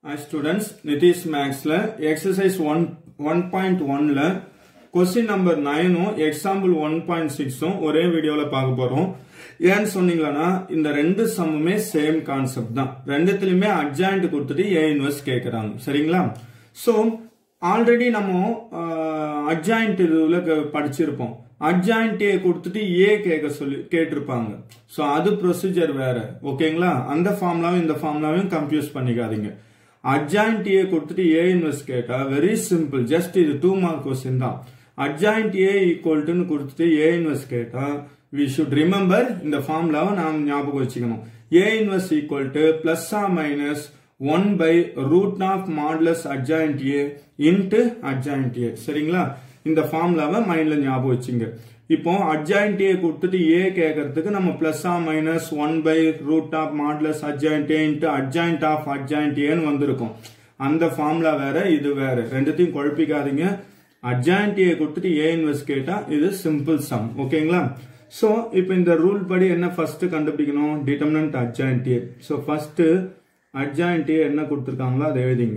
Hi students, Nitish மேக்ஸ்ல exercise one one point ஒன்ல question number நைனும் எக்ஸாம்பிள் ஒன் பாயிண்ட் சிக்ஸும் ஒரே வீடியோல பார்க்க போறோம் ஏன்னு சொன்னீங்கன்னா இந்த ரெண்டு சம்முமே சேம் கான்செப்ட் தான் ரெண்டுத்துலயுமே அட்ஜாயிண்ட் கொடுத்துட்டு ஏ இன்வெர்ஸ் கேட்கறாங்க சரிங்களா ஸோ ஆல்ரெடி நம்ம அட்ஜாயிண்ட் இதுல க- படிச்சிருப்போம் அட்ஜாயிண்ட் ஏ கொடுத்துட்டு ஏ கேட்க சொல்லி கேட்டிருப்பாங்க ஸோ அது ப்ரொசீஜர் வேற ஓகேங்களா அந்த ஃபார்ம்லாவும் இந்த ஃபார்ம்லாவையும் கன்ஃபியூஸ் பண்ணிக்காதீங்க அட்ஜாயிண்ட் ஏ கொடுத்துட்டு ஏ இன்வெஸ்ட் கேட்டா வெரி சிம்பிள் ஜஸ்ட் இது டூ மார்க் கொஸ்டின் தான் அட்ஜாயிண்ட் ஏ ஈக்குவல்ட்டுன்னு கொடுத்துட்டு ஏ இன்வெஸ்ட் கேட்டா வி ஷுட் ரிமெம்பர் இந்த ஃபார்ம்லாவை நாம் ஞாபகம் வச்சுக்கணும் ஏ இன்வெஸ்ட் equal to plus or minus one by root of modulus adjoint A into adjoint A சரிங்களா இந்த ஃபார்ம்லாவை மைண்ட்ல ஞாபகம் வச்சுங்க இப்போ அட்ஜாயிண்ட் ஏ கொடுத்துட்டு ஏ கேட்கறதுக்கு நம்ம plus or minus one by root of modulus adjoint A into adjoint of adjoint ஏன்னு வந்திருக்கும் அந்த ஃபார்முலா வேற இது வேற ரெண்டுத்தையும் குழப்பிக்காதீங்க அட்ஜாயிண்ட் ஏ கொடுத்துட்டு ஏ இன்வெஸ்ட் கேட்டா இது சிம்பிள் சம் ஓகேங்களா சோ இப்போ இந்த ரூல் படி என்ன ஃபர்ஸ்ட் கண்டுபிடிக்கணும் determinant adjoint A so first adjoint A என்ன கொடுத்துருக்காங்களோ அதை எழுதிங்க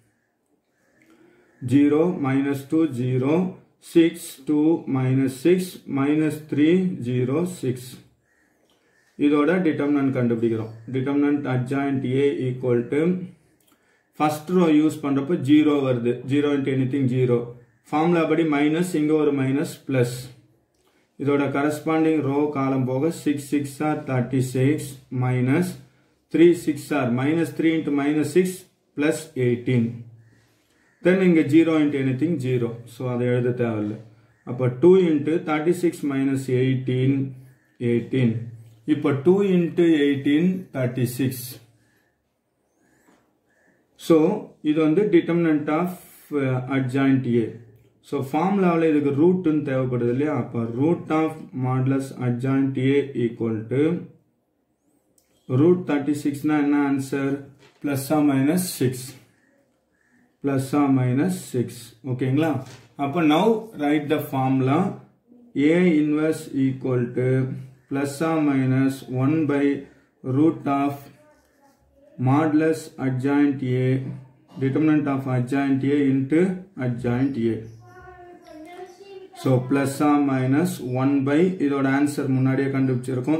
zero minus two zero six two minus six minus three zero six இதோட டிட்டர்மினன்ட் கண்டுபிடிக்கிறோம் determinant adjoint A equal to first row use பண்றப்போ ஜீரோ வருது zero into anything zero formula படி minus இங்க ஒரு மைனஸ் பிளஸ் இதோட corresponding row column போக six six are thirty six minus three six are minus three into minus six plus eighteen then இங்க zero into anything zero so அதை எழுத தேவையில்லை அப்போ two into thirty six minus eighteen eighteen இப்போ two into eighteen thirty six so இது வந்து determinant of adjoint A so ஃபார்முலாவில் இதுக்கு ரூட்டுன்னு தேவைப்படுது இல்லையா அப்போ root of modulus adjoint A equal to root thirty சிக்ஸ்னா என்ன answer plus or minus six plus or minus six ஓகேங்களா அப்போ now write the formula A inverse equal to plus or minus one by root of modulus adjoint A determinant of adjoint A into adjoint A so plus or minus 1 by இதோட answer முன்னாடியே கண்டுபிடிச்சிருக்கோம்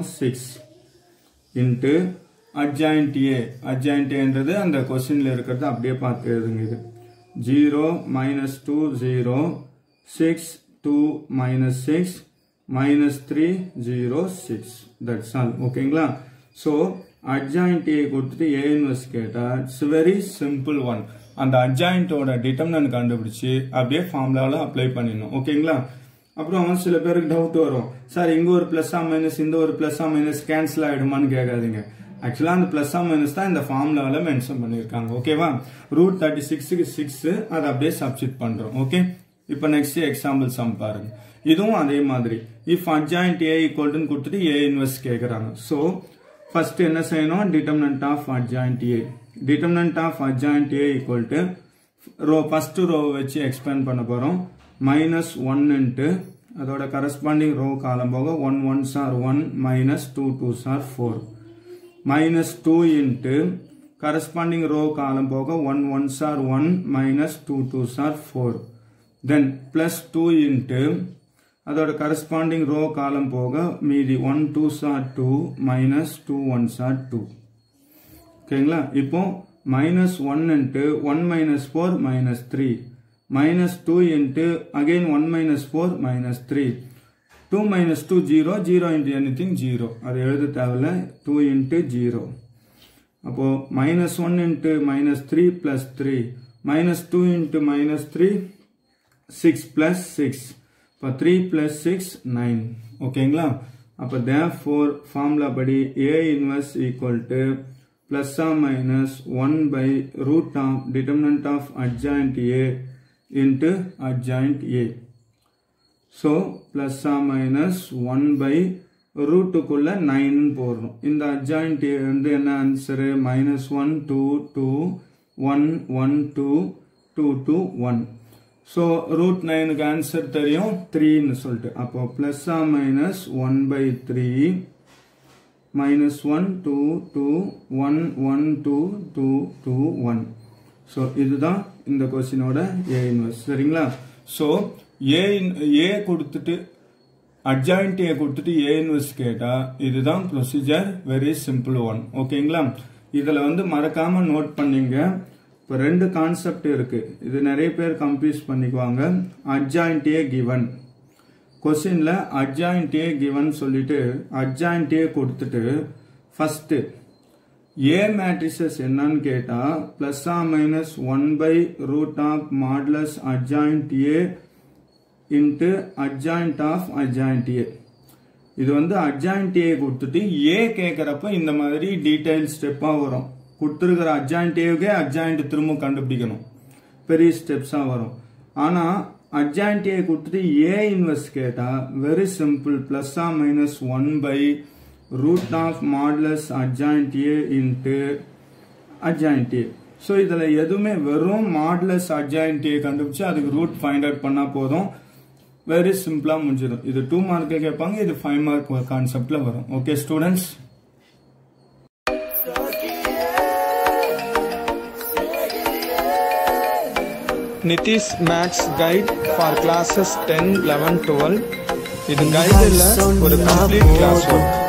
6 into adjoint A adjoint Aன்றது அந்த கொஸ்டின்ல இருக்கிறது அப்படியே பார்த்து எழுதுங்க இது 0 minus 2 0 6 2 minus 6 minus 3 0 6 that's all ஓகேங்களா so adjoint A கொடுத்துட்டு A இன்வெர்ஸ் கேட்டா இட்ஸ் வெரி சிம்பிள் ஒன் அந்த அட்ஜாயிண்டோட டிட்டர்மினன்ட் கண்டுபிடிச்சு அப்படியே ஃபார்முலாவில் அப்ளை பண்ணிடணும் ஓகேங்களா அப்புறம் சில பேருக்கு டவுட் வரும் சார் இங்க ஒரு பிளஸ் ஆ மைனஸ் இந்த ஒரு பிளஸ் ஆ மைனஸ் கேன்சல் ஆயிடுமான்னு கேட்காதீங்க ஆக்சுவலா அந்த பிளஸ் ஆ மைனஸ் தான் இந்த ஃபார்முலாவில் மென்ஷன் பண்ணியிருக்காங்க ஓகேவா ரூட் தேர்ட்டி சிக்ஸுக்கு சிக்ஸ் அதை அப்படியே சப்ஸ்டிட் பண்றோம் ஓகே இப்போ நெக்ஸ்ட் எக்ஸாம்பிள் சம் பாருங்க இதுவும் அதே மாதிரி இஃப் அட்ஜாயிண்ட் ஏ ஈக்குவல்ட்டுன்னு கொடுத்துட்டு ஏ இன்வெஸ்ட் கேட்குறாங்க ஸோ ஃபர்ஸ்ட் என்ன செய்யணும் determinant of adjoint A determinant of adjoint A equal to row first row வச்சு எக்ஸ்பேண்ட் பண்ண போறோம் மைனஸ் ஒன் இன்ட்டு அதோட கரஸ்பாண்டிங் ரோ காலம் போக ஒன் ஒன் சார் ஒன் மைனஸ் டூ டூ சார் four minus two into corresponding row column போக one one சார் one minus two two சார் four then plus two into அதோட கரஸ்பாண்டிங் ரோ காலம் போக மீதி ஒன் டூ சார் டூ மைனஸ் டூ ஒன் சார் two ஓகேங்களா இப்போ minus one into one minus four minus three minus two into again one minus four minus three two minus two zero zero into anything zero அது எழுத தேவையில்ல two into zero அப்போ minus one into minus three plus three minus two into minus three six plus six இப்போ three plus six nine ஓகேங்களா அப்போ therefore formula படி A inverse equal to plus or minus one by root of determinant of adjoint A into adjoint A so plus or minus one by ரூட்டுக்குள்ள nine போடுறோம் இந்த adjoint A வந்து என்ன answer minus one two two one one two two two one so root நைனுக்கு answer தெரியும் த்ரீன்னு சொல்லிட்டு அப்போ plus or minus one by three minus one two two one one two two two one so இதுதான் இந்த கொஸ்டினோட ஏ inverse சரிங்களா so ஏ ஏ கொடுத்துட்டு adjoint A கொடுத்துட்டு ஏ இன்வெர்ஸ் கேட்டா இதுதான் ப்ரொசீஜர் வெரி சிம்பிள் ஒன் ஓகேங்களா இதுல வந்து மறக்காம நோட் பண்ணீங்க இப்போ ரெண்டு கான்செப்ட் இருக்கு இது நிறைய பேர் கன்ஃபியூஸ் பண்ணிக்குவாங்க அட்ஜாயிண்ட் ஏ கிவன் கொஸ்டின்ல அட்ஜாயிண்ட் ஏ கிவன் சொல்லிட்டு அட்ஜாயிண்ட் ஏ கொடுத்துட்டு ஃபர்ஸ்ட் ஏ மேட்ரிசஸ் என்னன்னு கேட்டா plus or minus one by root of modulus adjoint A into adjoint of adjoint A இது வந்து அட்ஜாயிண்ட் ஏ கொடுத்துட்டு ஏ கேட்குறப்ப இந்த மாதிரி டீடைல் ஸ்டெப்பாக வரும் கொடுத்துருக்கிற அட்ஜாயிண்ட் ஏவுக்கே அட்ஜாயிண்ட் திரும்ப கண்டுபிடிக்கணும் பெரிய ஸ்டெப்ஸாக வரும் ஆனால் அட்ஜாயிண்ட் ஏ கொடுத்துட்டு ஏ இன்வெஸ்ட் கேட்டால் very simple plus or minus one by root of modulus adjoint A into adjoint A so இதில் எதுவுமே வெறும் மாட்லஸ் அட்ஜாயிண்ட் ஏ கண்டுபிடிச்சு அதுக்கு ரூட் ஃபைண்ட் அவுட் பண்ணால் போதும் வெரி சிம்பிளாக முடிஞ்சிடும் இது டூ மார்க்கு கேட்பாங்க இது ஃபைவ் மார்க் கான்செப்டில் வரும் okay students Nithish max guide for classes ten eleven twelve இது கைடில் ஒரு கம்ப்ளீட் கிளாஸ் ஒர்க்